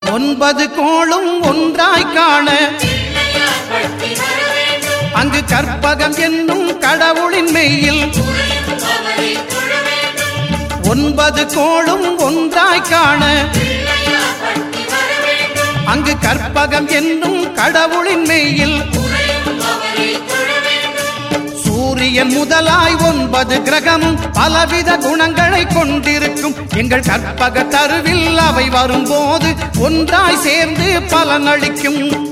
ஒன்பது கோளும் ஒன்றாய் காண அங்கு கற்பகம் என்னும் கடவுளின் மெய்யில் ஒன்பது கோளும் ஒன்றாய் காண அங்கு கற்பகம் என்னும் கடவுளின் மெய்யில் சூரியன் முதலாய் ஒன்பது கிரகமும் பலவித குணங்களை கொண்டிருக்கும் எங்கள் கற்பக தருவில் அவை வரும்போது ஒன்றாய் சேர்ந்து பலனளிக்கும்